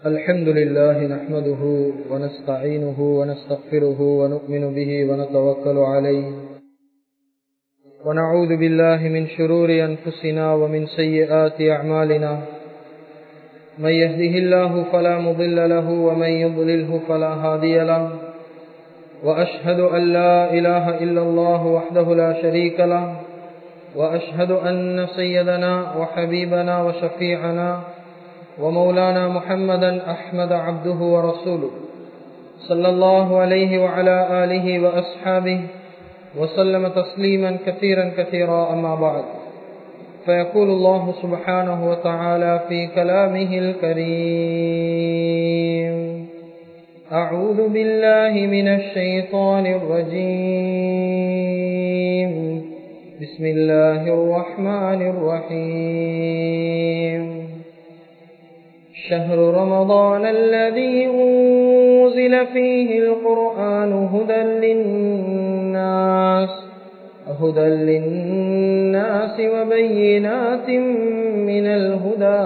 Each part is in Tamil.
الحمد لله نحمده ونستعينه ونستغفره ونؤمن به ونتوكل عليه ونعوذ بالله من شرور أنفسنا ومن سيئات أعمالنا من يهده الله فلا مضل له ومن يضلله فلا هادي له وأشهد أن لا إله إلا الله وحده لا شريك له وأشهد أن سيدنا وحبيبنا وشفيعنا ومولانا محمدا أحمد عبده ورسوله صلى الله عليه وعلى آله وأصحابه وسلم تسليما كثيرا كثيرا أما بعد فيقول الله سبحانه وتعالى في كلامه الكريم أعوذ بالله من الشيطان الرجيم بسم الله الرحمن الرحيم شهر رمضان الذي أنزل فيه القرآن هدى للناس هدى للناس وبينات من الهدى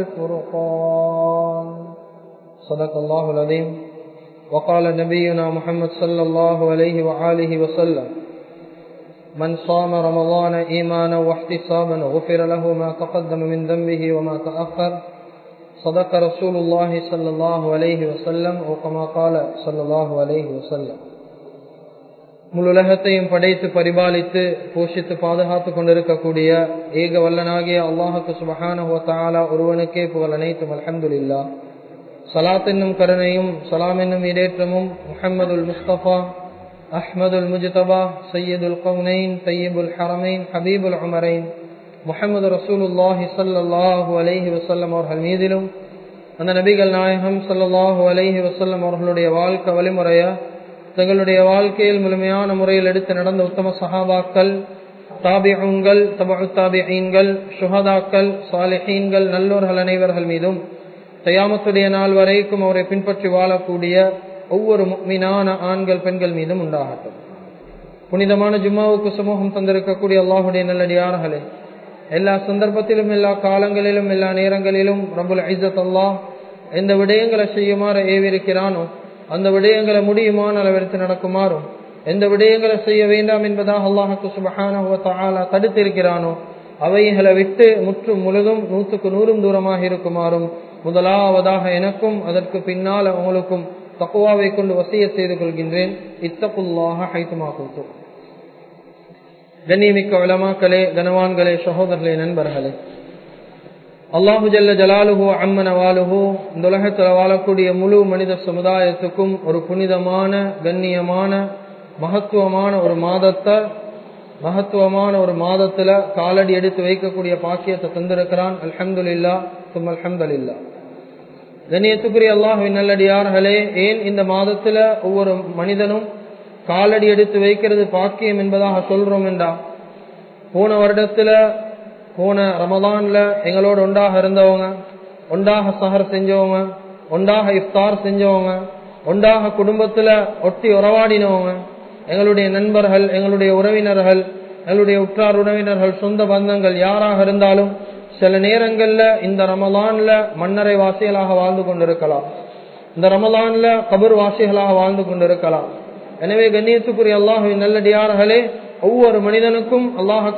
والفرقان صدق الله العظيم وقال نبينا محمد صلى الله عليه وآله وسلم من صام رمضان إيمانا واحتسابا غفر له ما تقدم من ذنبه وما تأخر صدق رسول الله صلى الله عليه وسلم وكما قال صلى الله عليه وسلم முழுலகத்தையும் படைத்து பரிபாலித்து போஷித்து பாதுகாத்து கொண்டிருக்கக்கூடிய ஏக வல்லனாகிய அல்லாஹுக்கு சுபஹான ஒருவனுக்கே புகழ் அனைத்தும் அலமதுல்லா சலாத் என்னும் கருணையும் சலாம் என்னும் இடேற்றமும் முஹம்மதுல் முஸ்தபா அஹ்மதுல் முஜ்தபா சையதுல் கவுனைன் சையீபுல் ஹரமைன் ஹபீபுல் உமரைன் முஹம்மது ரசூலுல்லாஹி சல்லாஹூ அலைஹி வசல்லம் அவர்கள் மீதிலும் அந்த நபிகள் நாயகம் சல்லாஹூ அலைஹி வசல்லம் அவர்களுடைய வாழ்க்கை வழிமுறைய தங்களுடைய வாழ்க்கையில் முழுமையான முறையில் எடுத்து நடந்த உத்தம சஹாபாக்கள் தாபிஹங்கள் தபு தாபிஹீன்கள் சுஹதாக்கள் சாலிஹீன்கள் நல்லோர்கள் அனைவர்கள் மீதும் தயாமத்துடைய நாள் வரைக்கும் அவரை பின்பற்றி வாழக்கூடிய ஒவ்வொரு மீனான ஆண்கள் பெண்கள் மீதும் உண்டாகட்டும் புனிதமான ஜும்மாவுக்கு சமூகம் தந்திருக்கக்கூடிய அல்லாஹுடைய நல்லடியார்களே எல்லா சந்தர்ப்பத்திலும் எல்லா காலங்களிலும் எல்லா நேரங்களிலும் ரபுல் ஐசத் அல்லாஹ் எந்த விடயங்களை செய்யுமாறு ஏவிருக்கிறானோ அந்த விடயங்களை முடியுமான அளவிற்கு நடக்குமாறும் எந்த விடயங்களை செய்ய வேண்டாம் என்பதாக அல்லாஹுக்கு சுபஹான தடுத்திருக்கிறானோ அவைகளை விட்டு முற்றும் முழுதும் நூற்றுக்கு நூறும் தூரமாக இருக்குமாறும் முதலாவதாக எனக்கும் அதற்கு பின்னால் அவங்களுக்கும் தக்குவாவை கொண்டு வசிய செய்து கொள்கின்றேன் இத்தகுல்லாக ஹைத்துமா கொடுத்தோம் கண்ணியமிக்க வளமாக்களே கனவான்களே சகோதரர்களே நண்பர்களே அல்லாஹு ஜல்ல ஜலாலுஹோ அம்மன வாலுஹோ இந்த உலகத்தில் வாழக்கூடிய முழு மனித சமுதாயத்துக்கும் ஒரு புனிதமான கண்ணியமான மகத்துவமான ஒரு மாதத்தை மகத்துவமான ஒரு மாதத்துல காலடி எடுத்து வைக்கக்கூடிய பாக்கியத்தை தந்திருக்கிறான் அல்ஹம்துல்லா தும் அல்ஹம்துல்லா கண்ணியத்துக்குரிய அல்லாஹுவின் நல்லடியார்களே ஏன் இந்த மாதத்துல ஒவ்வொரு மனிதனும் காலடி எடுத்து வைக்கிறது பாக்கியம் என்பதாக சொல்றோம் என்றா போன வருடத்துல போன ரமதான்ல எங்களோட ஒன்றாக இருந்தவங்க ஒன்றாக சஹர் செஞ்சவங்க ஒன்றாக இஃப்தார் செஞ்சவங்க ஒன்றாக குடும்பத்துல ஒட்டி உறவாடினவங்க எங்களுடைய நண்பர்கள் எங்களுடைய உறவினர்கள் எங்களுடைய உற்றார் உறவினர்கள் சொந்த பந்தங்கள் யாராக இருந்தாலும் சில நேரங்கள்ல இந்த ரமலான்ல மன்னரை வாசிகளாக வாழ்ந்து கொண்டிருக்கலாம் இந்த ரமலான்ல கபர் வாசிகளாக வாழ்ந்து கொண்டிருக்கலாம் எனவே கண்ணியத்துக்குரிய அல்லாஹுவின் நல்லடியார்களே ஒவ்வொரு மனிதனுக்கும் அல்லாஹுக்கு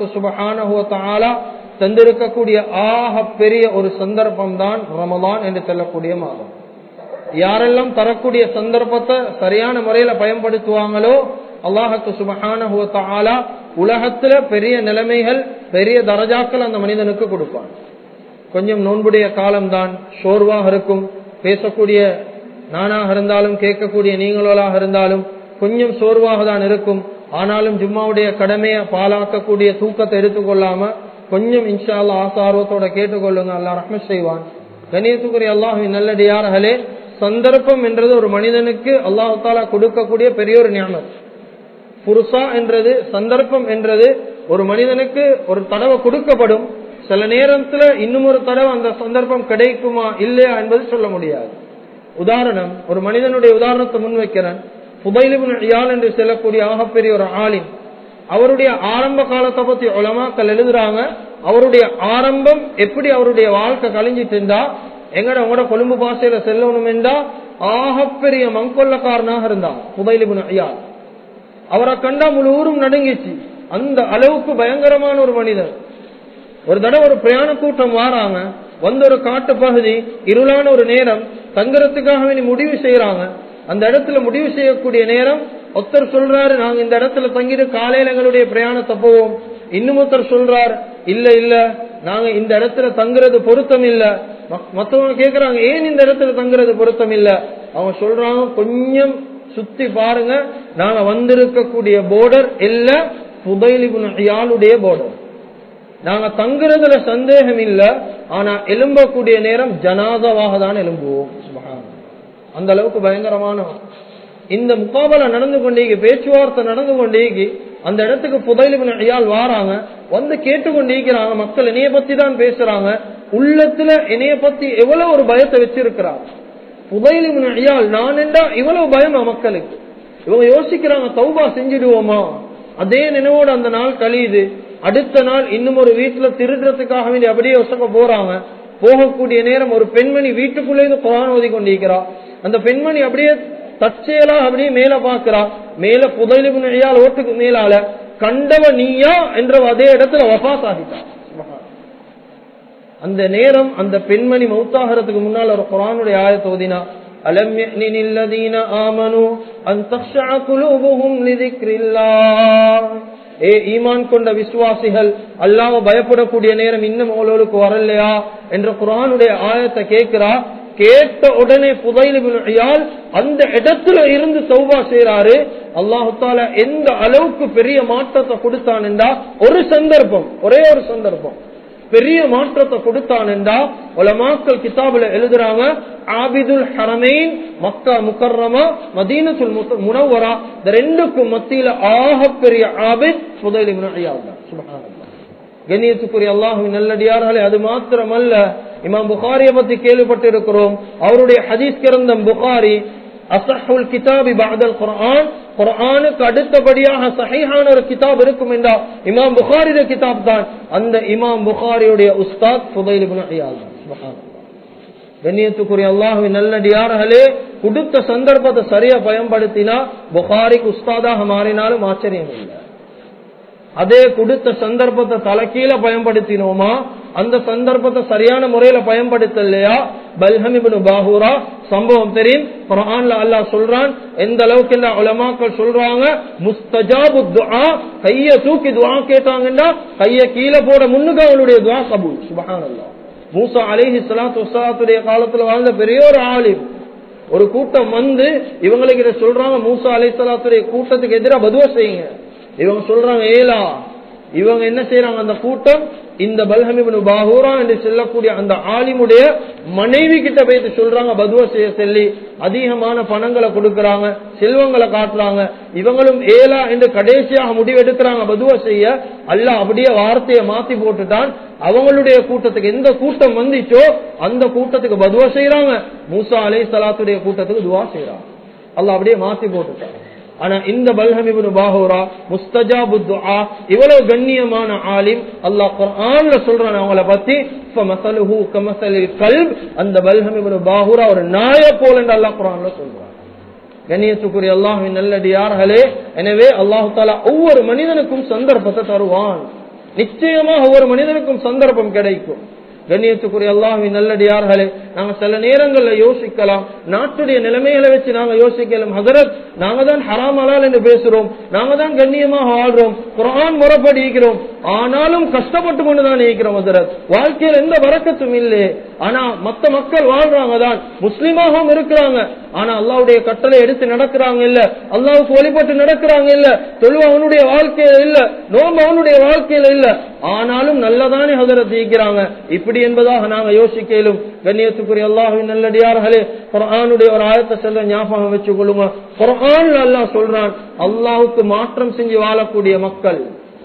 சுபஹான தந்திருக்கக்கூடிய ஆக பெரிய ஒரு சந்தர்ப்பம் தான் ரமலான் என்று சொல்லக்கூடிய மாதம் யாரெல்லாம் தரக்கூடிய சந்தர்ப்பத்தை சரியான முறையில பயன்படுத்துவாங்களோ அல்லாஹுக்கு சுபஹான உலகத்துல பெரிய நிலைமைகள் பெரிய தரஜாக்கள் அந்த மனிதனுக்கு கொடுப்பான் கொஞ்சம் நோன்புடைய காலம்தான் சோர்வாக இருக்கும் பேசக்கூடிய நானாக இருந்தாலும் கேட்கக்கூடிய நீங்களாக இருந்தாலும் கொஞ்சம் சோர்வாக தான் இருக்கும் ஆனாலும் ஜும்மாவுடைய கடமையை பாலாக்கக்கூடிய தூக்கத்தை எடுத்துக்கொள்ளாம கொஞ்சம் இன்ஷா அல்லா ஆசார்வத்தோட கேட்டுக்கொள்ளுங்க அல்லா ரஹ்மத் செய்வான் கணியத்துக்குரிய அல்லாஹின் நல்லடியார்களே சந்தர்ப்பம் என்றது ஒரு மனிதனுக்கு அல்லாஹு தாலா கொடுக்கக்கூடிய பெரிய ஒரு ஞானம் புருஷா என்றது சந்தர்ப்பம் என்றது ஒரு மனிதனுக்கு ஒரு தடவை கொடுக்கப்படும் சில நேரத்துல இன்னும் ஒரு தடவை அந்த சந்தர்ப்பம் கிடைக்குமா இல்லையா என்பது சொல்ல முடியாது உதாரணம் ஒரு மனிதனுடைய உதாரணத்தை முன்வைக்கிறேன் புதைலிபின் யாழ் என்று செல்லக்கூடிய ஆகப்பெரிய ஒரு ஆளின் அவருடைய ஆரம்ப காலத்தை பத்தி உலமாக்கள் எழுதுறாங்க அவருடைய ஆரம்பம் எப்படி அவருடைய வாழ்க்கை கழிஞ்சிட்டு இருந்தா எங்கட உங்களோட கொழும்பு பாசையில செல்லணும் என்றா ஆகப்பெரிய மங்கொல்லக்காரனாக இருந்தான் புதைலிபுன் ஐயா அவரை கண்டா முழு ஊரும் நடுங்கிச்சு அந்த அளவுக்கு பயங்கரமான ஒரு மனிதர் ஒரு தடவை ஒரு பிரயாண கூட்டம் வாராங்க வந்த ஒரு காட்டு பகுதி இருளான ஒரு நேரம் தங்குறதுக்காக வேண்டி முடிவு செய்யறாங்க அந்த இடத்துல முடிவு செய்யக்கூடிய நேரம் ஒருத்தர் சொல்றாரு நாங்க இந்த இடத்துல தங்கிட்டு காலையில எங்களுடைய பிரயாணத்தை போவோம் இன்னும் ஒருத்தர் சொல்றார் இல்ல இல்ல நாங்க இந்த இடத்துல தங்குறது பொருத்தம் இல்ல மத்தவங்க கேக்குறாங்க ஏன் இந்த இடத்துல தங்குறது பொருத்தம் இல்ல அவங்க சொல்றாங்க கொஞ்சம் சுத்தி பாருங்க நாங்க வந்திருக்கக்கூடிய போர்டர் இல்ல புதைலிபுடைய போர்டர் நாங்க தங்குறதுல சந்தேகம் இல்ல ஆனா எலும்பக்கூடிய நேரம் ஜனாதாவாக தான் எலும்புவோம் அந்த அளவுக்கு பயங்கரமான இந்த முகாபல நடந்து கொண்டே பேச்சுவார்த்தை நடந்து கொண்டே அந்த இடத்துக்கு புதைலிபின் ஐயால் வாராங்க வந்து கேட்டுக்கொண்டிருக்கிறாங்க மக்கள் இணைய பத்தி தான் பேசுறாங்க உள்ளத்துல இணைய பத்தி எவ்வளவு ஒரு பயத்தை வச்சிருக்கிறார் புதைலிபின் ஐயால் நான் என்றா இவ்வளவு பயமா மக்களுக்கு இவங்க யோசிக்கிறாங்க தௌபா செஞ்சிடுவோமா அதே நினைவோடு அந்த நாள் கழியுது அடுத்த நாள் இன்னும் ஒரு வீட்டுல திருடுறதுக்காக வேண்டி அப்படியே ஒசக்க போறாங்க போகக்கூடிய நேரம் ஒரு பெண்மணி வீட்டுக்குள்ளே இருந்து குரான் ஓதி கொண்டிருக்கிறா அந்த பெண்மணி அப்படியே தற்செயலா அப்படியே மேல பாக்குறா மேல புதைலிபு நெழியால் ஓட்டுக்கு மேலால கண்டவ நீயா என்ற அதே இடத்துல வபாஸ் ஆகிட்டா அந்த நேரம் அந்த பெண்மணி மௌத்தாகிறதுக்கு முன்னால் ஒரு குரானுடைய ஆயத்தை ஓதினா ألم يأن الذين آمنوا أن تخشع قلوبهم لذكر الله ஏ ஈமான் கொண்ட விசுவாசிகள் அல்லாம பயப்படக்கூடிய நேரம் இன்னும் அவளுக்கு வரலையா என்ற குரானுடைய ஆயத்தை கேட்கிறா கேட்ட உடனே புதையிலால் அந்த இடத்துல இருந்து சௌபா செய்யறாரு அல்லாஹு தாலா எந்த அளவுக்கு பெரிய மாற்றத்தை கொடுத்தான் என்றா ஒரு சந்தர்ப்பம் ஒரே ஒரு சந்தர்ப்பம் பெரிய மாற்றத்தை கொடுத்தான் என்றா உலமாக்கள் கிதாபுல எழுதுறாங்க ஆபிதுல் ஹரமைன் மக்கா முக்கர்ரமா மதீனத்துல் முனவரா இந்த ரெண்டுக்கும் மத்தியில ஆக பெரிய ஆபித் புதைலி கண்ணியத்துக்குரிய அல்லாஹுவின் நல்லடியார்களே அது மாத்திரமல்ல இமாம் புகாரிய பத்தி கேள்விப்பட்டிருக்கிறோம் அவருடைய ஹதீஸ் கிரந்தம் புகாரி அசஹுல் கிதாபி பாதல் குரான் குரானுக்கு அடுத்தபடியாக சஹைஹான ஒரு கிதாப் இருக்கும் என்றா இமாம் புகாரிய கிதாப் தான் அந்த இமாம் புகாரியுடைய உஸ்தாத் புதைல் கண்ணியத்துக்குரிய அல்லாஹுவின் நல்லடியார்களே கொடுத்த சந்தர்ப்பத்தை சரியா பயன்படுத்தினா புகாரிக்கு உஸ்தாதாக மாறினாலும் ஆச்சரியம் இல்லை அதே கொடுத்த சந்தர்ப்பத்தை தலைக்கீழ பயன்படுத்தினோமா அந்த சந்தர்ப்பத்தை சரியான முறையில பயன்படுத்தலையா பல்ஹமிபின் பாகூரா சம்பவம் தெரியும் குரான்ல அல்லாஹ் சொல்றான் எந்த அளவுக்கு இந்த உலமாக்கள் சொல்றாங்க முஸ்தஜாபு துஆ கைய தூக்கி துஆ கேட்டாங்கன்னா கைய கீழே போட முன்னுக்கு அவளுடைய துஆ கபூல் சுபஹானல்லாஹ் மூசா அலைஹி ஸலாத்து வஸலாத்துடைய காலத்துல வாழ்ந்த பெரிய ஒரு ஆலிம் ஒரு கூட்டம் வந்து இவங்களுக்கு இதை சொல்றாங்க மூசா அலைஹிஸ்ஸலாத்துடைய கூட்டத்துக்கு எதிராக பதுவா செய்யுங்க இவங்க சொல்றாங்க ஏலா இவங்க என்ன செய்யறாங்க அந்த கூட்டம் இந்த பல்ஹமிபனு பாகூரா என்று சொல்லக்கூடிய அந்த ஆலிமுடைய மனைவி கிட்ட போயிட்டு சொல்றாங்க பதுவ செய்ய சொல்லி அதிகமான பணங்களை கொடுக்கறாங்க செல்வங்களை காட்டுறாங்க இவங்களும் ஏலா என்று கடைசியாக முடிவெடுக்கிறாங்க பதுவ செய்ய அல்ல அப்படியே வார்த்தையை மாத்தி போட்டுட்டான் அவங்களுடைய கூட்டத்துக்கு எந்த கூட்டம் வந்துச்சோ அந்த கூட்டத்துக்கு பதுவா செய்யறாங்க மூசா அலை சலாத்துடைய கூட்டத்துக்கு துவா செய்யறாங்க அல்ல அப்படியே மாத்தி போட்டுட்டான் ஆனா இந்த பல்ஹமிபுன் பாஹூரா முஸ்தஜாபு துஆ இவ்வளவு கண்ணியமான ஆலிம் அல்லாஹ் குர்ஆன்ல சொல்றான் அவங்கள பத்தி ஃபமஸலுஹு கமஸலில் கல்ப் அந்த பல்ஹமிபுன் பாஹூரா ஒரு நாய போல என்று அல்லாஹ் குர்ஆன்ல சொல்றான் கண்ணியத்துக்குரிய அல்லாஹ்வின் நல்லடியார்களே எனவே அல்லாஹ் தஆலா ஒவ்வொரு மனிதனுக்கும் சந்தர்ப்பத்தை தருவான் நிச்சயமாக ஒவ்வொரு மனிதனுக்கும் சந்தர்ப்பம் கிடைக்கும் கண்ணியத்துக்குரிய அல்லாஹின் நல்லடியார்களே நாங்க சில நேரங்கள்ல யோசிக்கலாம் நாட்டுடைய நிலைமைகளை வச்சு நாங்க யோசிக்கலாம் ஹசரத் நாங்க தான் ஹராம் அலால் என்று பேசுறோம் நாங்க தான் கண்ணியமாக வாழ்றோம் குரான் முறைப்படி இருக்கிறோம் ஆனாலும் கஷ்டப்பட்டு கொண்டுதான் இருக்கிறோம் ஹசரத் வாழ்க்கையில் எந்த வரக்கத்தும் இல்லை ஆனா மத்த மக்கள் வாழ்றாங்க தான் முஸ்லீமாகவும் இருக்கிறாங்க ஆனா அல்லாவுடைய கட்டளை எடுத்து நடக்கிறாங்க இல்ல அல்லாவுக்கு வழிபட்டு நடக்கிறாங்க இல்ல தொழுவ அவனுடைய வாழ்க்கையில இல்ல நோம்பு அவனுடைய வாழ்க்கையில இல்ல ஆனாலும் நல்லதானே ஹசரத் இருக்கிறாங்க இப்படி என்பதாக நாங்க யோசிக்கலும் கண்ணியத்துக்குரிய அல்லாஹின் நல்லடியார்களே குரானுடைய ஒரு ஆயத்தை செல்ல ஞாபகம் வச்சு கொள்ளுங்க குரான் அல்லாஹ் சொல்றான் அல்லாஹுக்கு மாற்றம் செஞ்சு வாழக்கூடிய மக்கள்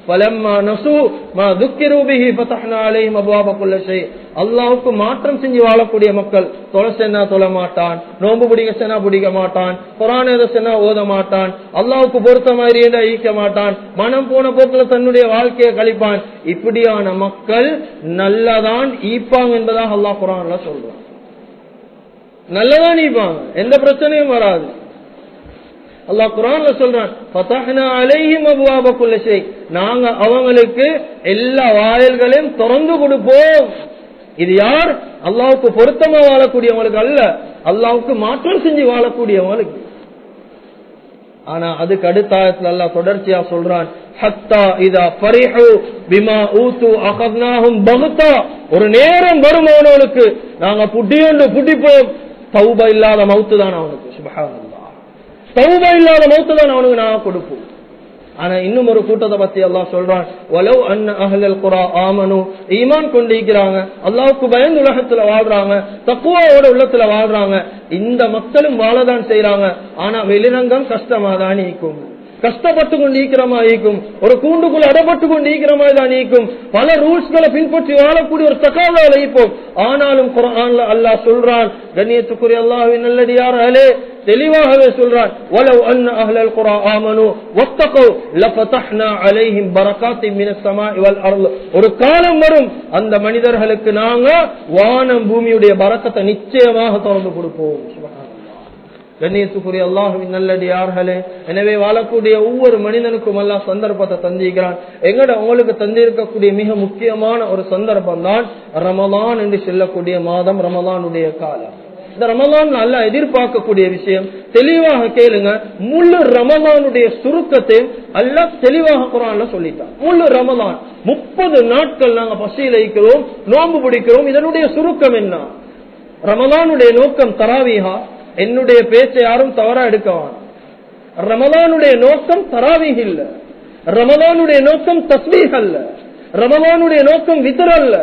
அல்லாவுக்கு மாற்றம் செஞ்சு வாழக்கூடிய மக்கள் தொலை சென்னா தொழ மாட்டான் நோம்பு பிடிக்க சென்னா பிடிக்க மாட்டான் குரான் எதை சென்னா ஓத மாட்டான் அல்லாவுக்கு பொறுத்த மாதிரி ஈக்க மாட்டான் மனம் போன போக்குல தன்னுடைய வாழ்க்கையை கழிப்பான் இப்படியான மக்கள் நல்லதான் ஈப்பாங்க என்பதாக அல்லாஹ் குரான்ல சொல்றான் நல்லதான் நீப்பாங்க எந்த பிரச்சனையும் வராது அல்லாஹ் குரான்ல சொல்றான் ஃபதஹ்னா அலைஹிம் அபுவாப குல்ல ஷை நாங்க அவங்களுக்கு எல்லா வாயில்களையும் திறந்து கொடுப்போம் இது யார் அல்லாஹ்வுக்கு பொருத்தமா வாழக்கூடியவங்களுக்கு அல்ல அல்லாஹ்வுக்கு மாற்றம் செஞ்சு வாழக்கூடியவங்களுக்கு ஆனா அதுக்கு அடுத்த ஆயத்துல அல்லாஹ் தொடர்ச்சியா சொல்றான் ஹத்தா இதா ஃபரிஹு பிமா ஊது அகத்னாஹும் பகுத்தா ஒரு நேரம் வரும் அவனுக்கு நாங்க புட்டியோண்டு புட்டிப்போம் தௌபா இல்லாத மவுத்து தான் அவனுக்கு சுபஹானல்லாஹ் தௌபா இல்லாத மௌத்து தான் அவனுக்கு நான் கொடுப்போம் ஆனா இன்னும் ஒரு கூட்டத்தை பத்தி அல்லாஹ் சொல்றான் வலவ் அன்ன அஹ்லல் குரா ஆமனு ஈமான் கொண்டிருக்கிறாங்க அல்லாஹ்வுக்கு பயந்து உலகத்துல வாழ்றாங்க தக்குவாவோட உள்ளத்துல வாழ்றாங்க இந்த மக்களும் வாழதான் செய்யறாங்க ஆனா வெளிரங்கம் கஷ்டமா தான் இருக்கும் கஷ்டப்பட்டு கொண்டு ஈக்கிற மாதிரி இருக்கும் ஒரு கூண்டுக்குள்ள அடப்பட்டு கொண்டு ஈக்கிற மாதிரி தான் நீக்கும் பல ரூல்ஸ்களை பின்பற்றி வாழக்கூடிய ஒரு தக்காவால இருப்போம் ஆனாலும் குரான்ல அல்லாஹ் சொல்றான் கண்ணியத்துக்குரிய அல்லாஹின் நல்லடியார்களே தெளிவாகவே சொல்றான் வலவ் அன்ன அஹ்லல் குரா ஆமனு வத்தகோ லஃபதஹ்னா அலைஹிம் பரகாத்தி மினஸ் ஸமாஇ வல் அர்ض் ஒரு காலம் வரும் அந்த மனிதர்களுக்கு நாங்க வானம் பூமியுடைய பரக்கத்தை நிச்சயமாக திறந்து கொடுப்போம் சுப்ஹானல்லாஹ் கண்ணியத்துக்குரிய அல்லாஹுவின் நல்லடியார்களே எனவே வாழக்கூடிய ஒவ்வொரு மனிதனுக்கும் எல்லாம் சந்தர்ப்பத்தை தந்திருக்கிறான் எங்கட உங்களுக்கு தந்திருக்கக்கூடிய மிக முக்கியமான ஒரு சந்தர்ப்பம் தான் ரமலான் என்று சொல்லக்கூடிய மாதம் ரமலானுடைய காலம் இந்த ரமலான் அல்ல எதிர்பார்க்கக்கூடிய விஷயம் தெளிவாக கேளுங்க முழு ரமலானுடைய சுருக்கத்தை அல்ல தெளிவாக குரான்ல சொல்லிட்டான் முழு ரமலான் முப்பது நாட்கள் நாங்க பசியில் வைக்கிறோம் நோன்பு பிடிக்கிறோம் இதனுடைய சுருக்கம் என்ன ரமலானுடைய நோக்கம் தராவிஹா என்னுடைய பேச்சை யாரும் தவறா எடுக்கவான் ரமலானுடைய நோக்கம் தராவிஹ் இல்ல ரமலானுடைய நோக்கம் தஸ்மீக் அல்ல ரமலானுடைய நோக்கம் வித்தர் அல்ல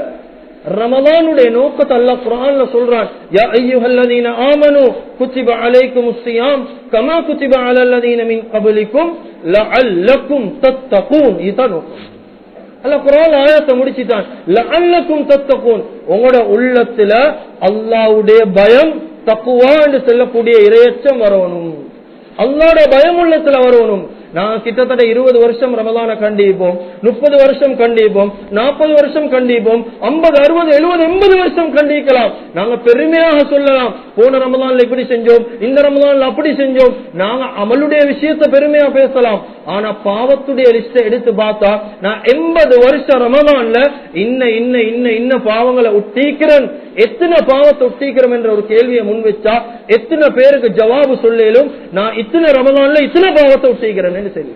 ரமலானுடைய நோக்கத்தை அல்லாஹ் குர்ஆன்ல சொல்றான் யா அய்யுஹல்லதீன ஆமனு குத்திப அலைக்குமுஸ் ஸியாம் கமா குத்திப அலல்லதீன மின் கப்லிக்கும் லஅல்லக்கும் தத்தகூன் இதான் நோக்கம் அல்ல குரான் ஆயத்தை முடிச்சிட்டான் லஅல்லக்கும் தத்தகூன் உங்களோட உள்ளத்துல அல்லாஹ்வுடைய பயம் தக்குவா என்று சொல்லக்கூடிய இரையச்சம் வரணும் அல்லாட பயம் உள்ளத்துல வரணும் நான் கிட்டத்தட்ட இருபது வருஷம் ரமலான கண்டிப்போம் முப்பது வருஷம் கண்டிப்போம் நாற்பது வருஷம் கண்டிப்போம் ஐம்பது அறுபது எழுபது எண்பது வருஷம் கண்டிக்கலாம் நாங்க பெருமையாக சொல்லலாம் போன ரமலான்ல இப்படி செஞ்சோம் இந்த ரமலான்ல அப்படி செஞ்சோம் நாங்க அமலுடைய விஷயத்த பெருமையா பேசலாம் ஆனா பாவத்துடைய லிஸ்ட எடுத்து பார்த்தா நான் எண்பது வருஷம் ரமலான்ல இன்ன இன்ன இன்ன இன்ன பாவங்களை ஒட்டிக்கிறேன் எத்தனை பாவத்தை ஒட்டிக்கிறோம் என்ற ஒரு கேள்வியை முன் வச்சா எத்தனை பேருக்கு ஜவாபு சொல்லும் நான் இத்தனை ரமலான்ல இத்தனை பாவத்தை ஒட்டிக்கிறேன்னு சொல்லி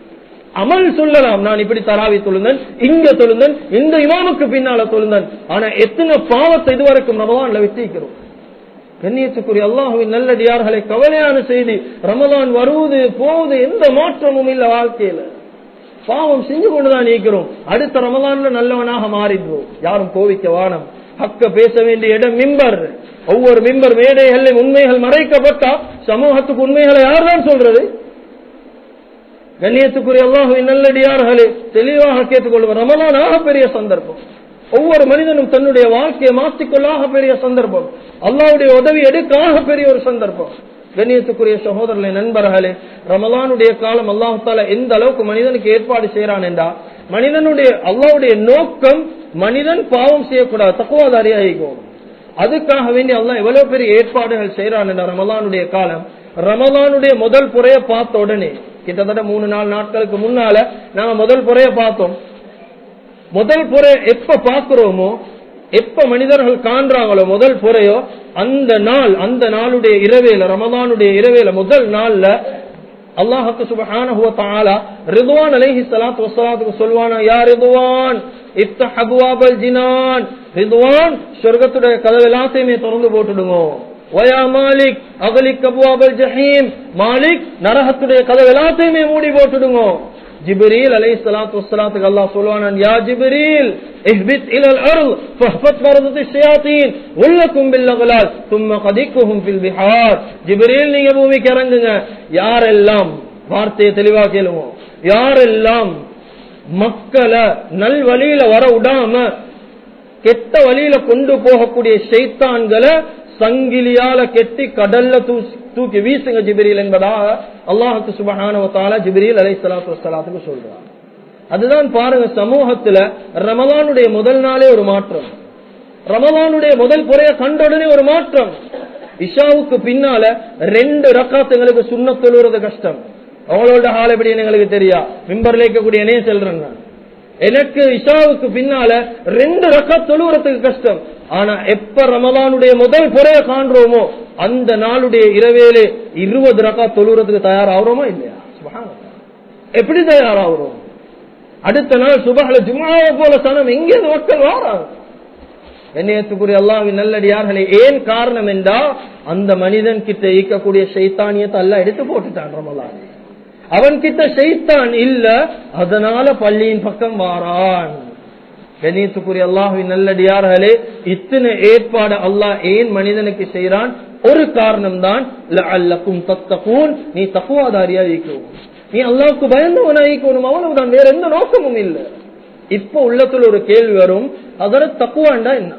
அமல் சொல்லலாம் நான் இப்படி தராவி தொழுந்தன் இங்க தொழுந்தன் இந்த இமாமுக்கு பின்னால தொழுந்தன் ஆனா எத்தனை பாவத்தை இதுவரைக்கும் ரமலான்ல வெட்டிக்கிறோம் கண்ணியத்துக்குரிய அல்லாஹுவின் நல்லடியார்களை கவலையான செய்தி ரமலான் வருவது போவது எந்த மாற்றமும் இல்ல வாழ்க்கையில பாவம் செஞ்சு கொண்டுதான் நீக்கிறோம் அடுத்த ரமலான்ல நல்லவனாக மாறிடுவோம் யாரும் கோவிக்க வானம் ஹக்க பேச வேண்டிய இடம் மிம்பர் ஒவ்வொரு மிம்பர் மேடைகளில் உண்மைகள் மறைக்கப்பட்டா சமூகத்துக்கு உண்மைகளை யார்தான் சொல்றது கண்ணியத்துக்குரிய அல்லாஹுவின் நல்லடியார்களே தெளிவாக கேட்டுக்கொள்வோம் ரமலானாக பெரிய சந்தர்ப்பம் ஒவ்வொரு மனிதனும் தன்னுடைய வாழ்க்கையை மாற்றிக்கொள்ளாக பெரிய சந்தர்ப்பம் அல்லாவுடைய உதவி எடுக்காக பெரிய ஒரு சந்தர்ப்பம் கண்ணியத்துக்குரிய சகோதரர்களை நண்பர்களே ரமலானுடைய காலம் அல்லாஹால எந்த அளவுக்கு மனிதனுக்கு ஏற்பாடு செய்யறான் என்றா மனிதனுடைய அல்லாவுடைய நோக்கம் மனிதன் பாவம் செய்யக்கூடாது தக்குவாதாரியாகும் அதுக்காக வேண்டி அல்லாஹ் எவ்வளவு பெரிய ஏற்பாடுகள் செய்யறான் என்ற ரமலானுடைய காலம் ரமலானுடைய முதல் புறைய பார்த்த உடனே கிட்டத்தட்ட மூணு நாலு நாட்களுக்கு முன்னால நாங்க முதல் புறைய பார்த்தோம் முதல் புறை எப்ப பாக்குறோமோ எப்ப மனிதர்கள் காண்றாங்களோ முதல் புறையோ அந்த நாள் அந்த நாளுடைய இரவேல ரமதானுடைய இரவேல முதல் நாள்ல அல்லாஹுக்கு சுபஹானஹு வ தஆலா ரிதுவான் அலைஹி ஸலாத்து வஸ்ஸலாத்துக்கு சொல்வானா யா ரிதுவான் இஃப்தஹ் அப்வாபல் ஜினான் ரிதுவான் சொர்க்கத்துடைய கதவு எல்லாத்தையுமே திறந்து போட்டுடுங்க வயா மாலிக் அகலிக் அப்வாபல் ஜஹீம் மாலிக் நரகத்துடைய கதவு எல்லாத்தையுமே மூடி போட்டுடுங்க ஜிப்ரீல் அலை சலாத்து வசலாத்துக்கு அல்லாஹ் சொல்லுவான் யா ஜிப்ரீல் اهبط الى الارض فاهبط مرضة الشياطين ولكم بالاغلال ثم قدكهم في البحار ஜிப்ரீல் நீங்க பூமிக்கு இறங்குங்க யாரெல்லாம் வார்த்தையை தெளிவா கேளுங்க யாரெல்லாம் மக்களை நல் வழியில வர விடாம கெட்ட வழியில கொண்டு போகக்கூடிய ஷைத்தான்களை சங்கிலியால கெட்டி கடல்ல தூக்கி வீசுங்க ஜிபிரில் என்பதாக அல்லாஹுக்கு சுபஹான ஜிபிரில் அலை சலாத்து வசலாத்துக்கு சொல்றான் அதுதான் பாருங்க சமூகத்துல ரமலானுடைய முதல் நாளே ஒரு மாற்றம் ரமலானுடைய முதல் புறைய கண்ட உடனே ஒரு மாற்றம் இஷாவுக்கு பின்னால ரெண்டு ரக்காத்து எங்களுக்கு சுண்ண தொழுறது கஷ்டம் அவங்களோட ஹால் எப்படி எங்களுக்கு தெரியா மிம்பர்ல இருக்கக்கூடிய என்னைய செல்றேன் நான். எனக்கு இஷாவுக்கு பின்னால ரெண்டு ரக்கா தொழுவுறதுக்கு கஷ்டம் ஆனா எப்ப ரமலானுடைய முதல் புறைய காண்றோமோ அந்த நாளுடைய இரவேலே இருபது ரக்கா தொழுவுறதுக்கு தயாராகிறோமா இல்லையா சுபஹானல்லாஹ். எப்படி தயாராகிறோம் அடுத்த நாள் சுபஹல ஜுமாவை போல சனம் எங்கேருந்து மக்கள் வாராங்க என்னையத்துக்குரிய அல்லாவின் நல்லடியார்களே ஏன் காரணம் என்றா அந்த மனிதன் கிட்ட ஈக்கக்கூடிய சைத்தானியத்தை எல்லாம் எடுத்து போட்டுட்டான் ரமலான் அவன் கிட்ட சைத்தான் இல்ல அதனால பள்ளியின் பக்கம் வாரான் கணியத்துக்குரிய அல்லாஹுவின் நல்லடியார்களே இத்தனை ஏற்பாடு அல்லாஹ் ஏன் மனிதனுக்கு செய்யறான் ஒரு காரணம் தான் அல்லக்கும் தத்தகூன் நீ தக்குவாதாரியா ஈக்கவும் நீ அல்லாவுக்கு பயந்தவனா ஈக்கணும் அவ்வளவுதான் வேற எந்த நோக்கமும் இல்லை இப்ப உள்ளத்துல ஒரு கேள்வி வரும் அதர தக்குவாண்டா என்ன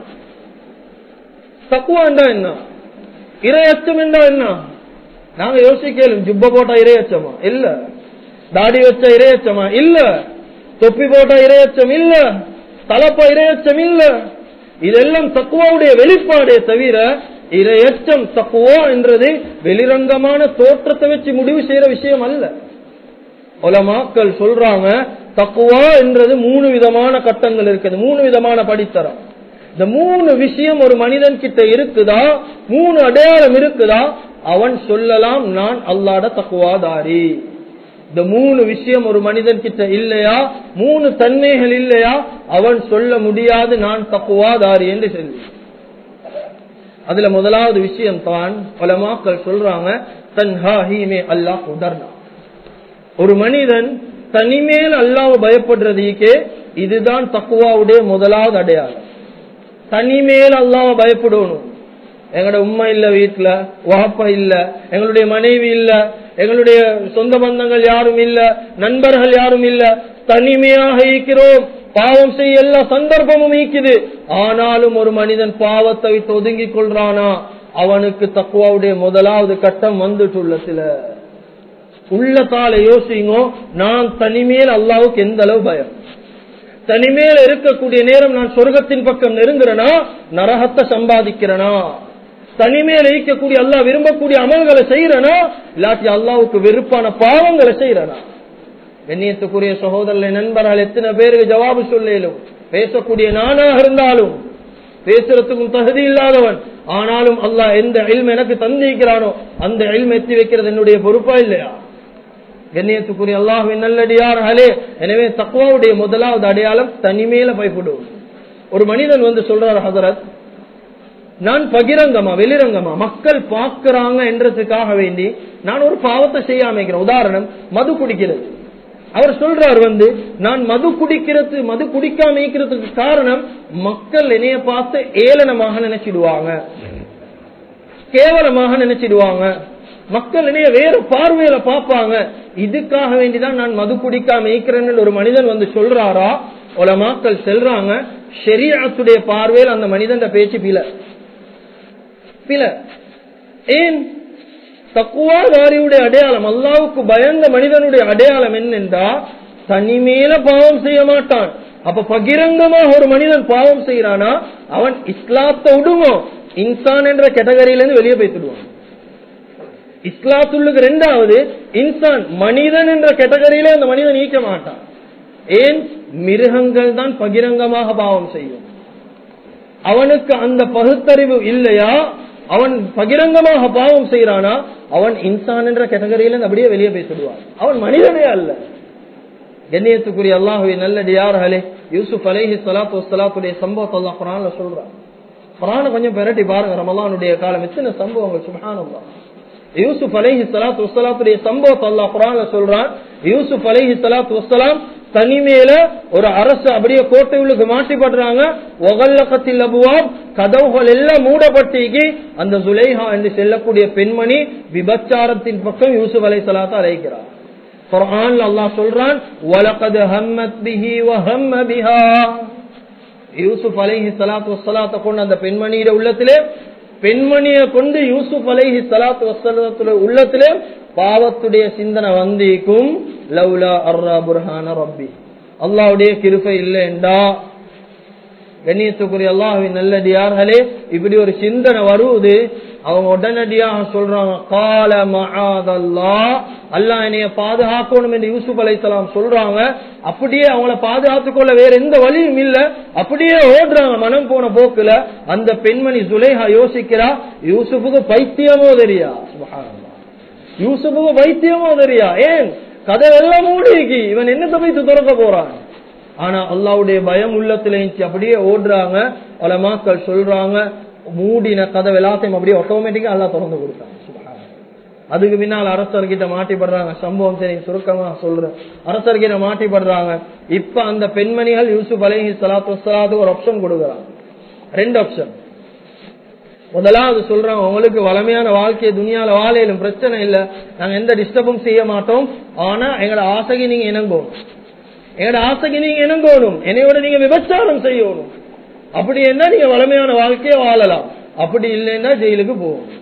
தக்குவாண்டா என்ன இரையச்சம் என்றா என்ன நாங்க யோசிக்கலும் ஜுப்ப போட்டா இரையச்சமா இல்ல தாடி வச்ச இரையச்சமா இல்ல தொப்பி போட்டா இரையச்சம் இல்ல தலப்பா இரையச்சம் இல்ல இதெல்லாம் தக்குவாவுடைய வெளிப்பாடே தவிர இரையச்சம் தக்குவா என்றது வெளிரங்கமான தோற்றத்தை வச்சு முடிவு செய்யற விஷயம் அல்ல உலமாக்கள் சொல்றாங்க தக்குவா என்றது மூணு விதமான கட்டங்கள் இருக்குது மூணு விதமான படித்தரம் இந்த மூணு விஷயம் ஒரு மனிதன் கிட்ட இருக்குதா மூணு அடையாளம் இருக்குதா அவன் சொல்லலாம் நான் அல்லாட தக்குவாதாரி இந்த மூணு விஷயம் ஒரு மனிதன் கிட்ட இல்லையா மூணு தன்மைகள் இல்லையா அவன் சொல்ல முடியாது நான் தக்குவாதாரி என்று சொல்லி அதுல முதலாவது விஷயம் தான் பலமாக்கள் சொல்றாங்க தன்ஹா ஹீமே அல்லாஹ் உதர்னா ஒரு மனிதன் தனிமேல் அல்லாஹ் பயப்படுறதுக்கே இதுதான் தக்குவாவுடைய முதலாவது அடையாளம் தனிமேல் அல்லாஹ் பயப்படணும் எங்களோட உண்மை இல்ல வீட்டுல வாப்பா இல்ல எங்களுடைய மனைவி இல்ல எங்களுடைய சொந்த பந்தங்கள் யாரும் இல்ல நண்பர்கள் யாரும் இல்ல தனிமையாக இருக்கிறோம் பாவம் செய்ய எல்லா சந்தர்ப்பமும் ஈக்குது ஆனாலும் ஒரு மனிதன் பாவத்தை விட்டு ஒதுங்கிக் கொள்றானா அவனுக்கு தக்குவாவுடைய முதலாவது கட்டம் வந்துட்டுள்ள சில உள்ளத்தால யோசிங்கோ நான் தனிமேல் அல்லாவுக்கு எந்த அளவு பயம் தனிமேல இருக்கக்கூடிய நேரம் நான் சொர்க்கத்தின் பக்கம் நெருங்குறனா நரகத்தை சம்பாதிக்கிறனா தனிமேல இருக்கக்கூடிய அல்லாஹ் விரும்பக்கூடிய அமல்களை செய்யறனா இல்லாட்டி அல்லாவுக்கு வெறுப்பான பாவங்களை செய்யறனா கண்ணியத்துக்குரிய சகோதரர்களை நண்பர்கள் எத்தனை பேருக்கு ஜவாபு சொல்லும் பேசக்கூடிய நானாக இருந்தாலும் பேசுறதுக்கும் தகுதி இல்லாதவன் ஆனாலும் அல்லாஹ் எந்த எல்ம் எனக்கு தந்திருக்கிறானோ அந்த எல்ம் எத்தி வைக்கிறது என்னுடைய பொறுப்பா இல்லையா கண்ணியத்துக்குரிய அல்லாஹுவின் நல்லடியார்களே எனவே தக்குவாவுடைய முதலாவது அடையாளம் தனிமேல பயப்படுவோம் ஒரு மனிதன் வந்து சொல்றார் ஹசரத் நான் பகிரங்கமா வெளிரங்கமா மக்கள் பார்க்கிறாங்க என்றதுக்காக வேண்டி நான் ஒரு பாவத்தை செய்யாம இருக்கிறேன் உதாரணம் மது குடிக்கிறது அவர் சொல்றார் வந்து நான் மது குடிக்கிறது மது குடிக்காம இருக்கிறதுக்கு காரணம் மக்கள் என்னைய பார்த்து ஏளனமாக நினைச்சிடுவாங்க கேவலமாக நினைச்சிடுவாங்க மக்கள் என்னைய வேற பார்வையில பார்ப்பாங்க இதுக்காக வேண்டிதான் நான் மது குடிக்காம இருக்கிறேன்னு ஒரு மனிதன் வந்து சொல்றாரா உலமாக்கள் செல்றாங்க ஷெரியாத்துடைய பார்வையில் அந்த மனிதன் பேச்சு பில பில ஏன் தக்குவாதாரியுடைய அடையாளம் அல்லாவுக்கு பயந்த மனிதனுடைய அடையாளம் என்னென்றா தனிமேல பாவம் செய்ய மாட்டான் அப்ப பகிரங்கமாக ஒரு மனிதன் பாவம் செய்யறானா அவன் இஸ்லாத்தை விடுவோம் இன்சான் என்ற கேட்டகரியில இருந்து வெளியே போய்த்துடுவான் இஸ்லாத்துள்ளுக்கு ரெண்டாவது இன்சான் மனிதன் என்ற கேட்டகரியில அந்த மனிதன் நீக்க மாட்டான் ஏன் மிருகங்கள் தான் பகிரங்கமாக பாவம் செய்யும் அவனுக்கு அந்த பகுத்தறிவு இல்லையா அவன் பகிரங்கமாக பாவம் செய்யறானா அவன் இன்சான் என்ற கேட்டகரியில அப்படியே வெளியே பேசிடுவான் அவன் மனிதனே அல்ல கண்ணியத்துக்குரிய அல்லாஹுவை நல்லடியார்களே யூசுப் அலேஹி சலாத்து சலாத்துடைய சம்பவத்தை அல்லா குரான்ல சொல்றான் குரான கொஞ்சம் பெரட்டி பாருங்க ரமலானுடைய காலம் எத்தனை சம்பவங்கள் சுபஹானல்லா யூசுப் அலைஹி சலாத்து வசலாத்துடைய சம்பவத்தை அல்லா குரான்ல சொல்றான் யூசுப் அலைஹி சலாத்து வசலாம் தனிமேல ஒரு அரசு அப்படியே கோட்டை உள்ளுக்கு மாட்டிப்படுறாங்க ஒகல்லக்கத்தில் அபுவாப் கதவுகள் எல்லாம் மூடப்பட்டிக்கு அந்த சுலைஹா என்று செல்லக்கூடிய பெண்மணி விபச்சாரத்தின் பக்கம் யூசுப் அலை சலாத்தை அழைக்கிறார் குரான் அல்லாஹ் சொல்றான் வலகது ஹம்மத் பிஹி வஹம்ம பிஹா யூசுப் அலைஹி சலாத்து வசலாத்தை கொண்டு அந்த பெண்மணியிட உள்ளத்திலே பெண்மணியை கொண்டு யூசுப் அலைஹி சலாத்து வசலத்துல உள்ளத்திலே பாவத்துடைய சிந்தனை வந்திக்கும் லவ்லா அர்ரா புர்ஹான ரப்பி அல்லாவுடைய கிருப்பை இல்லைண்டா கண்ணியத்துக்குரிய அல்லாஹின் நல்லடியார்களே இப்படி ஒரு சிந்தனை வருவது அவங்க உடனடியாக சொல்றாங்க கால மகாதல்லா அல்லாஹ் என்னைய பாதுகாக்கணும் என்று யூசுப் அலைசலாம் சொல்றாங்க அப்படியே அவங்கள பாதுகாத்துக் கொள்ள வேற எந்த வழியும் இல்ல அப்படியே ஓடுறாங்க மனம் போன போக்குல அந்த பெண்மணி சுலேஹா யோசிக்கிறா யூசுஃபுக்கு பைத்தியமோ தெரியா சுபஹானல்லாஹ். யூசுஃபுக்கு பைத்தியமோ தெரியா ஏன் கதை எல்லாம் மூடிக்கு இவன் என்னத்தை வைத்து துறக்க போறான் ஆனா அல்லாவுடைய பயம் உள்ளத்துல இருந்துச்சு அப்படியே ஓடுறாங்க பல மாக்கள் சொல்றாங்க மூடின கதவு எல்லாத்தையும் அப்படியே ஆட்டோமேட்டிக்கா எல்லாம் திறந்து கொடுத்தாங்க சுப்ஹானல்லாஹ். அதுக்கு பின்னால் அரசர்கிட்ட மாட்டிப்படுறாங்க சம்பவம் சரி சுருக்கமா சொல்றேன் அரசர்கிட்ட மாட்டிப்படுறாங்க இப்ப அந்த பெண்மணிகள் யூசுப் அலைஹி ஸலாத்து வஸ்ஸலாத்துக்கு ஒரு ஆப்ஷன் கொடுக்குறாங்க ரெண்டு ஆப்ஷன் முதலாவது சொல்றாங்க உங்களுக்கு வளமையான வாழ்க்கையை துணியால வாழையிலும் பிரச்சனை இல்ல நாங்க எந்த டிஸ்டர்பும் செய்ய மாட்டோம் ஆனா எங்களோட ஆசைக்கு நீங்க இணங்கணும் எங்களோட ஆசைக்கு நீங்க இணங்கணும் என்னையோட நீங்க விபச்சாரம் செய்யணும் அப்படி என்ன நீங்க வளமையான வாழ்க்கையை வாழலாம் அப்படி இல்லைன்னா ஜெயிலுக்கு போகணும்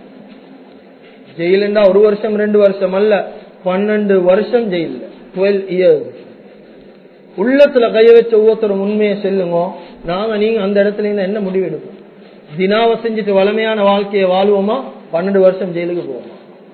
ஜெயிலுண்டா ஒரு வருஷம் ரெண்டு வருஷம் அல்ல பன்னெண்டு வருஷம் ஜெயில டுவெல் இயர்ஸ் உள்ளத்துல கைய வச்ச ஒவ்வொருத்தரும் உண்மையை செல்லுங்க நாங்க நீங்க அந்த இடத்துல இருந்து என்ன முடிவு எடுப்போம் தினாவை செஞ்சுட்டு வளமையான வாழ்க்கையை வாழ்வோமா பன்னெண்டு வருஷம் ஜெயிலுக்கு போவோமா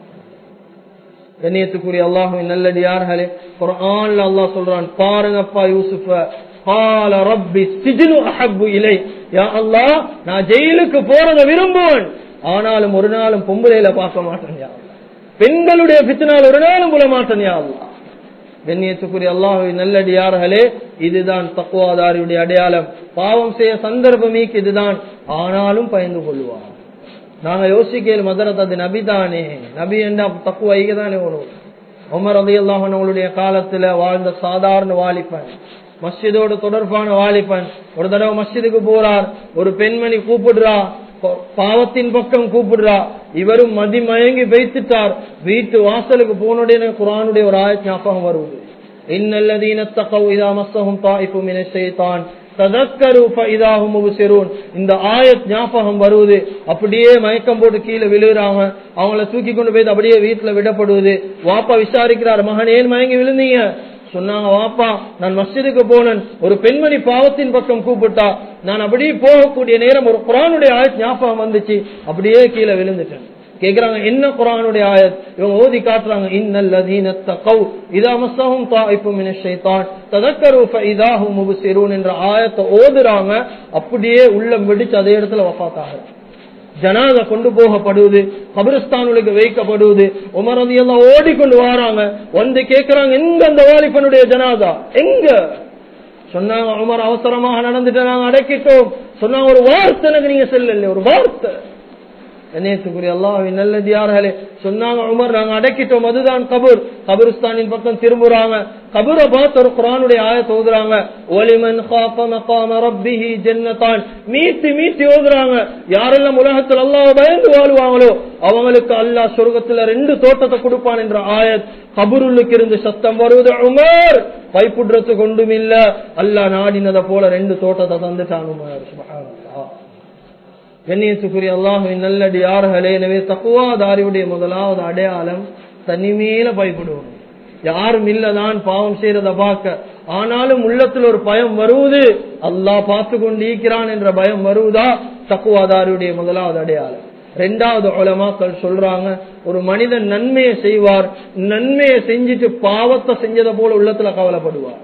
கண்ணியத்துக்குரிய அல்லாஹுவின் நல்லடியார்களே குர்ஆன்ல அல்லாஹ் சொல்றான் பாருங்கப்பா யூசுஃப قال ربي السجن احب الي يا الله நான் ஜெயிலுக்கு போறத விரும்புவேன் ஆனாலும் ஒரு நாளும் பொம்பளையில பார்க்க மாட்டேன் யா அல்லாஹ். பெண்களுடைய பித்தினால் ஒரு நாளும் புல மாட்டேன் யா அல்லாஹ் கண்ணியத்துக்குரிய அல்லாஹுவின் நல்லடியார்களே இதுதான் தக்குவாதாரியுடைய அடையாளம் பாவம் செய்ய சந்தர்ப்பமீக்கு இதுதான் ஆனாலும் பயந்து கொள்வார் நாங்க யோசிக்கையில் மதரத் அது நபி தானே நபி என்ற தக்குவ ஐகதானே உணவு உமர் அலி அல்லாஹனுடைய காலத்துல வாழ்ந்த சாதாரண வாலிபன் மஸ்ஜிதோடு தொடர்பான வாலிபன் ஒரு தடவை மஸ்ஜிதுக்கு போறார் ஒரு பெண்மணி கூப்பிடுறா ப- பாவத்தின் பக்கம் கூப்பிடுறா இவரும் மதி மயங்கி வைத்துட்டார் வீட்டு வாசலுக்கு போனுடைய குரானுடைய ஒரு ஆயத் ஞாபகம் வருவது இன்னல்லதீன தகவ் இதா மஸ்ஸஹும் தாயிஃபு மினஷ் ஷைத்தான் ததக்கரு ஃபஇதாஹும் முப்சிரூன் இந்த ஆயத் ஞாபகம் வருவது அப்படியே மயக்கம் போட்டு கீழே விழுகிறாங்க அவங்கள தூக்கி கொண்டு போய் அப்படியே வீட்டுல விடப்படுவது வாப்பா விசாரிக்கிறார் மகன் ஏன் மயங்கி விழுந்தீங்க சொன்னாங்க வாப்பா நான் மஸ்ஜிதுக்கு போனேன் ஒரு பெண்மணி பாவத்தின் பக்கம் கூப்பிட்டா நான் அப்படியே போகக்கூடிய நேரம் ஒரு குரானுடைய ஆயத் ஞாபகம் வந்துச்சு அப்படியே கீழே விழுந்துட்டேன் கேக்குறாங்க என்ன குரானுடைய ஆயத் இவங்க ஓதி காட்டுறாங்க இன்னல்லதீன தகவ் இதா மஸ்ஸஹும் தாயிஃபும் மினஷ் ஷைத்தான் ததக்கரு ஃபஇதாஹும் முப்சிரூன் என்ற ஆயத்தை ஓதுறாங்க அப்படியே உள்ளம் வெடிச்சு அதே இடத்துல வஃபாத் ஆகுறாங்க ஜனாத கொண்டு போகப்படுவது கபிரஸ்தானுக்கு வைக்கப்படுவது உமரதி எல்லாம் ஓடிக்கொண்டு வராங்க வந்து கேக்குறாங்க எங்க அந்த வாலிபனுடைய ஜனாதா எங்க சொன்னாங்க உமர் அவசரமாக நடந்துட்டு நாங்க அடக்கிட்டோம் சொன்னாங்க ஒரு வார்த்தை எனக்கு நீங்க செல்லல ஒரு வார்த்தை கணேசுக்குரிய அல்லாஹின் நல்லதியார்களே சொன்னாங்க உமர் நாங்க அடக்கிட்டோம் அதுதான் கபூர் கபருஸ்தானின் பக்கம் திரும்புறாங்க கபூரை பார்த்து ஒரு குரானுடைய ஆயத்தை ஓதுறாங்க ஒலிமன் காஃப மகாம ரப்பிஹி ஜன்னதான் மீட்டி மீட்டி ஓதுறாங்க யாரெல்லாம் உலகத்தில் அல்லாஹ் பயந்து வாழ்வாங்களோ அவங்களுக்கு அல்லாஹ் சொர்க்கத்துல ரெண்டு தோட்டத்தை கொடுப்பான் என்ற ஆயத் கபருளுக்கு இருந்து சத்தம் வருவது உமர் பைப்புடுறது கொண்டும் இல்ல அல்லாஹ் நாடினதை போல ரெண்டு தோட்டத்தை தந்துட்டான் உமர் சுப்ஹானல்லாஹ் கண்ணியத்துக்குரிய அல்லாஹுவின் நல்லடி யார்களே எனவே தக்குவாதாரியுடைய முதலாவது அடையாளம் தனிமேல பயப்படுவோம் யாரும் இல்லதான் பாவம் செய்யறத பார்க்க ஆனாலும் உள்ளத்துல ஒரு பயம் வருவது அல்லாஹ் பார்த்து கொண்டு இருக்கிறான் என்ற பயம் வருவதா தக்குவாதாரியுடைய முதலாவது அடையாளம் ரெண்டாவது உலமாக்கள் சொல்றாங்க ஒரு மனிதன் நன்மையை செய்வார் நன்மையை செஞ்சுட்டு பாவத்தை செஞ்சதை போல உள்ளத்துல கவலைப்படுவார்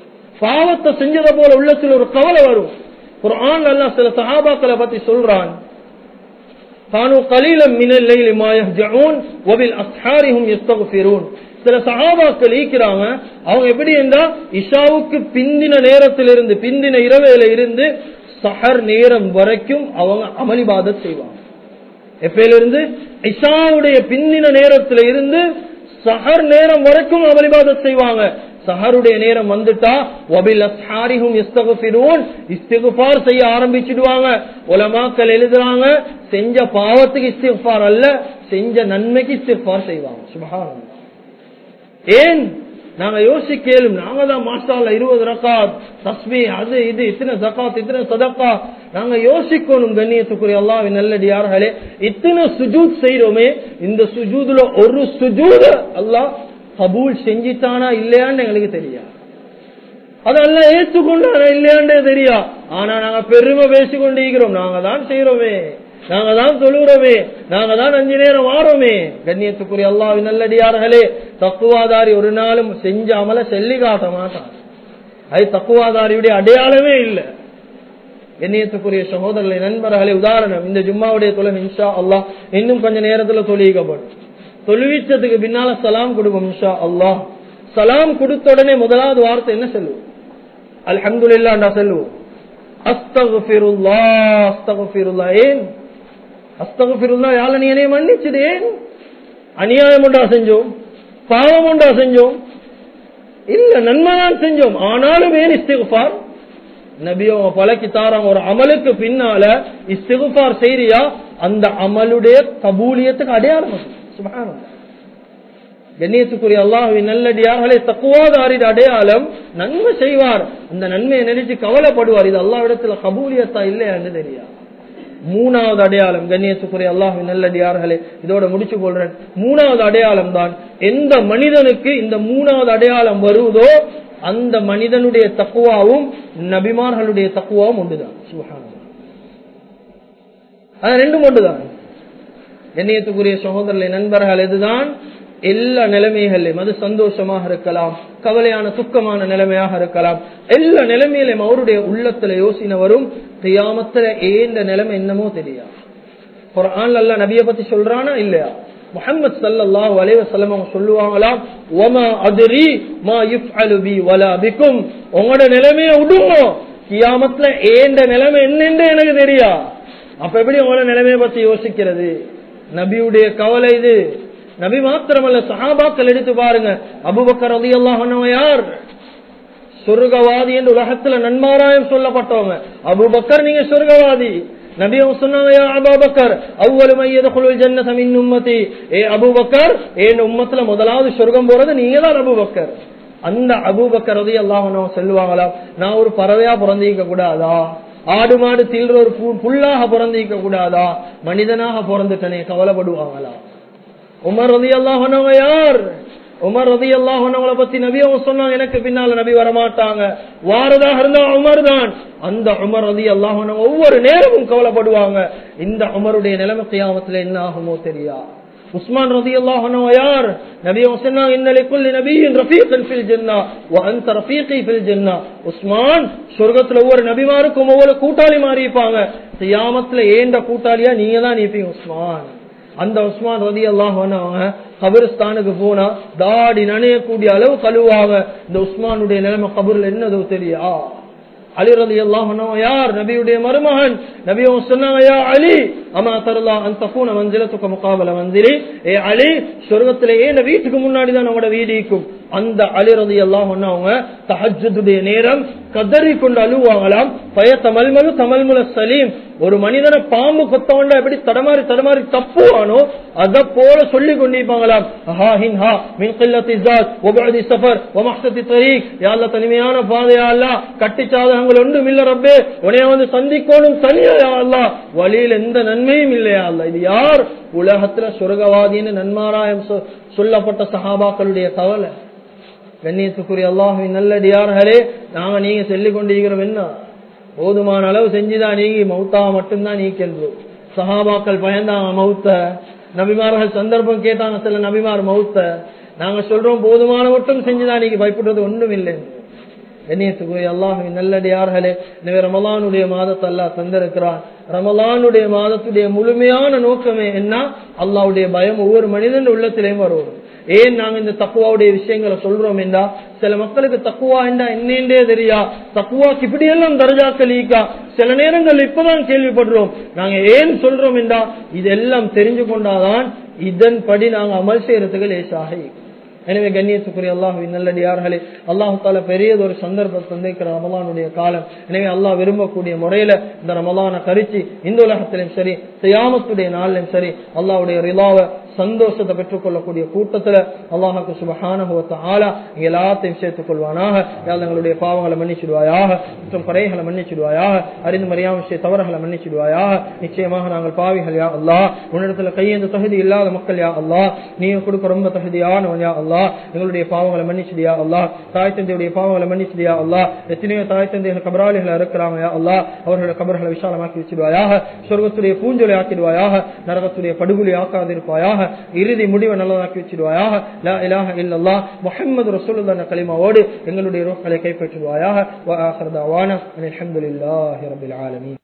பாவத்தை செஞ்சதை போல உள்ளத்துல ஒரு கவலை வரும் குர்ஆன் அல்லாஹ் சில சஹாபாக்களை பத்தி சொல்றான் கானு கலீலம் மினல் லைலி மா யஹ்ஜஊன் வபில் அஸ்ஹாரிஹும் யஸ்தக்ஃபிரூன் சில சஹாபாக்கள் ஈக்கிறாங்க அவங்க எப்படி என்றா இஷாவுக்கு பிந்தின நேரத்திலிருந்து பிந்தின இரவேல இருந்து சஹர் நேரம் வரைக்கும் அவங்க அமளிபாதத் செய்வாங்க எப்பயிலிருந்து இஷாவுடைய பிந்தின நேரத்துல இருந்து சஹர் நேரம் வரைக்கும் அமளிபாதத் செய்வாங்க சஹருடைய நேரம் வந்துட்டா வபில் அஸ்ஹாரிஹும் இஸ்தக்ஃபிரூன் இஸ்திக்ஃபார் செய்ய ஆரம்பிச்சிடுவாங்க உலமாக்கள் எழுதுறாங்க செஞ்ச பாவத்துக்கு இஸ்திக்ஃபார் அல்ல செஞ்ச நன்மைக்கு இஸ்திக்ஃபார் செய்வாங்க சுபஹானல்லாஹ் ஏன் நாங்க யோசிக்கலும் நாங்க தான் மாஸ்டால இருபது ரக்காத் தஸ்மி அது இது இத்தனை ஜக்காத் இத்தனை சதக்கா நாங்க யோசிக்கணும் கண்ணியத்துக்குரிய அல்லாவின் நல்லடியார்களே இத்தனை சுஜூத் செய்யறோமே இந்த சுஜூதுல ஒரு சுஜூத அல்லாஹ் கபூல் செஞ்சிட்டானா இல்லையான்னு எங்களுக்கு தெரியாது அதெல்லாம் ஏற்றுக்கொண்டாரா இல்லையாண்டே தெரியா ஆனா நாங்க பெருமை பேசிக்கொண்டு இருக்கிறோம் நாங்க தான் செய்யறோமே நாங்க தான் தொழுகிறோமே நாங்க தான் அஞ்சு நேரம் வாரோமே கண்ணியத்துக்குரிய அல்லாவின் நல்லடியார்களே தக்குவாதாரி ஒரு நாளும் செஞ்ச அமல செல்லி காட்ட மாட்டான் அது தக்குவாதாரியுடைய அடையாளமே இல்லை கண்ணியத்துக்குரிய சகோதரர்களை நண்பர்களே உதாரணம் இந்த ஜும்மாவுடைய தொழில் இன்ஷா அல்லாஹ் இன்னும் கொஞ்ச நேரத்துல தொழுவிக்கப்படும் தொழுவிச்சதுக்கு பின்னால சலாம் கொடுக்கும் இன்ஷா அல்லாஹ் சலாம் கொடுத்த உடனே முதலாவது வார்த்தை என்ன சொல்லுவோம் அல்ஹம்துலில்லாஹ்டா சொல்லுவோம் அஸ்தகுஃபிருல்லா அஸ்தகுஃபிருல்லா ஏன் அஸ்தகுஃபிருல்லா யாழ நீ என்னைய மன்னிச்சது ஏன் அநியாயம் உண்டா செஞ்சோம் பாவம் உண்டா செஞ்சோம் இல்ல நன்மைதான் செஞ்சோம் ஆனாலும் ஏன் இஸ்திகுஃபார் நபியோ பழக்கி தாராங்க ஒரு அமலுக்கு பின்னால இஸ்திகுஃபார் செய்றியா அந்த அமலுடைய கபூலியத்துக்கு அடையாளம் அது. சுப்ஹானல்லாஹ் கண்ணியத்துக்குரிய அல்லாஹுவின் நல்லடியார்களே தக்குவாதாரின் அடையாளம் நன்மை செய்வார் அந்த நன்மையை நினைச்சு கவலைப்படுவார் இது அல்லாவிடத்துல கபூலியத்தா இல்லையா என்று தெரியா மூணாவது அடையாளம் கண்ணியத்துக்குரிய அல்லாஹுவின் நல்லடியார்களே இதோட முடிச்சு கொள்றேன் மூணாவது அடையாளம் தான் எந்த மனிதனுக்கு இந்த மூணாவது அடையாளம் வருவதோ அந்த மனிதனுடைய தக்குவாவும் நபிமார்களுடைய தக்குவாவும் ஒன்றுதான் சுபஹானல்லாஹ் அது ரெண்டும் ஒன்றுதான் கண்ணியத்துக்குரிய சகோதரர்களை நண்பர்கள் இதுதான் எல்லா நிலைமைகளையும் அது சந்தோஷமாக இருக்கலாம் கவலையான துக்கமான நிலைமையாக இருக்கலாம் எல்லா நிலைமையிலும் அவருடைய உள்ளத்துல யோசனை வரும் கியாமத்துல ஏந்த நிலைமை என்னமோ தெரியாது குர்ஆன்ல அல்லாஹ் நபியை பத்தி சொல்றானா இல்லையா முஹம்மது ஸல்லல்லாஹு அலைஹி வஸல்லம் அவங்க சொல்லுவாங்களாம் வமா அத்ரி மா யுஃஅலு பி வலா பிக்கும் உங்களோட நிலைமையை விடுங்க கியாமத்துல ஏந்த நிலைமை என்னன்னு எனக்கு தெரியா அப்ப எப்படி உங்களோட நிலைமையை பத்தி யோசிக்கிறது நபியுடைய கவலை இது நபி மாத்திரமல்ல சஹாபாக்கள் எடுத்து பாருங்க அபுபக்கர் ரதி யார் சொர்க்கவாதி என்று உலகத்துல நன்மாராயம் சொல்லப்பட்டவங்க அபுபக்கர் நீங்க சொர்க்கவாதி நபி அவங்க சொன்னாங்க யா அபூபக்கர் அவ்வளவு மையதுகுல் ஜன்னத மின் உம்மதி ஏ அபூபக்கர் என் உம்மத்துல முதலாவது சொர்க்கம் போறது நீங்க தான் அபூபக்கர் அந்த அபூபக்கர் ரதி அல்லாஹ் சொல்லுவாங்களா நான் ஒரு பறவையா பிறந்திக்க கூடாதா ஆடு மாடு தீல்ற ஒரு பு- புல்லாக பிறந்திக்க கூடாதா மனிதனாக பிறந்துட்டனே கவலைப்படுவாங்களா உமர் ரதி அல்லாஹனவங்க யார் உமர் ரதி அல்லாஹனவங்களை பத்தி நபி அவங்க சொன்னாங்க எனக்கு பின்னால நபி வரமாட்டாங்க வாரதாக இருந்தா உமர் தான் அந்த உமர் ரதி அல்லாஹனவங்க ஒவ்வொரு நேரமும் கவலைப்படுவாங்க இந்த உமருடைய நிலைமை கியாமத்துல என்ன ஆகுமோ தெரியா உஸ்மான் ரதி அல்லாஹனவங்க யார் நபி அவங்க சொன்னாங்க இன்னலை குல்லி நபியின் ரஃபீகன் ஃபில் ஜன்னா வ அன்த ரஃபீகி ஃபில் ஜன்னா உஸ்மான் சொர்க்கத்துல ஒவ்வொரு நபிமாருக்கும் ஒவ்வொரு கூட்டாளி மாறி இருப்பாங்க கியாமத்துல ஏண்ட கூட்டாளியா நீங்க தான் இருப்பீங்க உஸ்மான் அந்த உஸ்மான் ரதி அல்லாஹ் கபிரஸ்தானுக்கு போனா தாடி நனையக்கூடிய அளவு கழுவாங்க இந்த உஸ்மானுடைய நிலைமை கபூர்ல என்னதோ தெரியா அலி ரதி அல்லாஹ் யார் நபியுடைய மருமகன் நபி அவங்க சொன்னாங்க யா அலி அமா தரலா அந்த பூன மஞ்சளத்துக்கு முகாபல மந்திரி ஏ அலி சொர்க்கத்திலேயே இந்த வீட்டுக்கு முன்னாடி தான் நம்மளோட வீடு இருக்கும் அந்த அலி ரதி அல்லாஹ் அவங்க தஹஜுடைய நேரம் கதறி கொண்டு அழுவாங்களாம் பய தமல்மலு தமல்முல சலீம் ஒரு மனிதனை பாம்பு கொத்தவண்டா எப்படி தடமாறி தடமாறி தப்புவானோ அத போல சொல்லி கொண்டிருப்பாங்களாம் ஹா ஹின் ஹா மின் கில்லத்தி ஜாத் ஒபதி சஃபர் ஒமஹ்சத்தி தரீக் யாழ்ல தனிமையான பாதையா அல்ல கட்டி சாதகங்கள் ஒன்றும் இல்ல ரப்பே உனைய வந்து சந்திக்கணும் தனியா யா அல்லா வழியில் எந்த நன்மையும் இல்லையா அல்ல இது யார் உலகத்துல சொர்க்கவாதின்னு நன்மாராயம் சொ- சொல்லப்பட்ட சஹாபாக்களுடைய கவலை கண்ணியத்துக்குரிய அல்லாஹுவின் நல்லடியார்களே நாங்க நீங்க சொல்லிக் கொண்டிருக்கிறோம் என்ன போதுமான அளவு செஞ்சுதான் நீங்கி மௌத்தா மட்டும்தான் நீக்கின்றோம் சஹாபாக்கள் பயந்தாங்க மௌத்த நபிமார்கள் சந்தர்ப்பம் கேட்டாங்க சில நபிமார் மௌத்த நாங்க சொல்றோம் போதுமான மட்டும் செஞ்சுதான் நீங்க பயப்படுறது ஒண்ணும் இல்லை கண்ணியத்துக்குரிய அல்லாஹுவின் நல்லடியார்களே எனவே ரமலானுடைய மாதத்தை அல்லாஹ் தந்திருக்கிறான் ரமலானுடைய மாதத்துடைய முழுமையான நோக்கமே என்ன அல்லாஹ்வுடைய பயம் ஒவ்வொரு மனிதன் உள்ளத்திலேயும் வரும் ஏன் நாங்க இந்த தக்குவாவுடைய விஷயங்களை சொல்றோம் என்றா சில மக்களுக்கு தக்குவா என்றா என்னென்றே தெரியா தக்குவாக்கு இப்படி எல்லாம் தர்ஜாக்கள் ஈக்கா சில நேரங்கள் இப்பதான் கேள்விப்படுறோம் நாங்க ஏன் சொல்றோம் என்றா இதெல்லாம் தெரிஞ்சு கொண்டாதான் இதன்படி நாங்க அமல் செய்யறதுக்கு லேசாக இருக்கும். எனவே கண்ணியத்துக்குரிய அல்லாஹுவின் நல்லடியார்களே அல்லாஹு தாலா பெரியது ஒரு சந்தர்ப்பத்தை தந்திருக்கிற ரமலானுடைய காலம் எனவே அல்லாஹ் விரும்பக்கூடிய முறையில இந்த ரமலானை கரிச்சு இந்த உலகத்திலும் சரி சியாமத்துடைய நாளிலும் சரி அல்லாஹ்வுடைய ரிலாவை சந்தோஷத்தை பெற்றுக்கொள்ளக்கூடிய கூட்டத்துல அல்லாஹாக்கு சுபஹானஹுவத்த ஆலா எல்லாத்தையும் சேர்த்துக் கொள்வானாக யாழ் எங்களுடைய பாவங்களை மன்னிச்சிடுவாயாக மற்றும் குறைகளை மன்னிச்சிடுவாயாக அறிந்து மறியாம விஷய தவறுகளை மன்னிச்சிடுவாயாக நிச்சயமாக நாங்கள் பாவிகள் யா அல்லாஹ் உன்னிடத்துல கையேந்த தகுதி இல்லாத மக்கள் யா அல்லாஹ் நீங்க கொடுக்க ரொம்ப தகுதியானவன் யா அல்லாஹ் எங்களுடைய பாவங்களை மன்னிச்சிடியா அல்லாஹ் தாய் தந்தையுடைய பாவங்களை மன்னிச்சிடியா அல்லாஹ் எத்தனையோ தாய் தந்தைகள் கபராளிகள் இருக்கிறாங்க யா அல்லாஹ் அவர்களுடைய கபர்களை விசாலமாக்கி வச்சிடுவாயாக சொர்க்கத்துடைய பூஞ்சொலி ஆக்கிடுவாயாக நரகத்துடைய படுகொலி ஆக்காதிருப்பாயாக இறுதி முடிவை நல்லதாக்கி வச்சிடுவாயாக லா இலாஹ இல்லல்லாஹ் முஹம்மது ரசூலுல்லாஹ் என்ற கலிமாவோடு எங்களுடைய ரோக்களை கைப்பற்றுவாயாக வ ஆஹிர் தஅவானா அல்ஹம்துலில்லாஹி ரப்பில் ஆலமீன்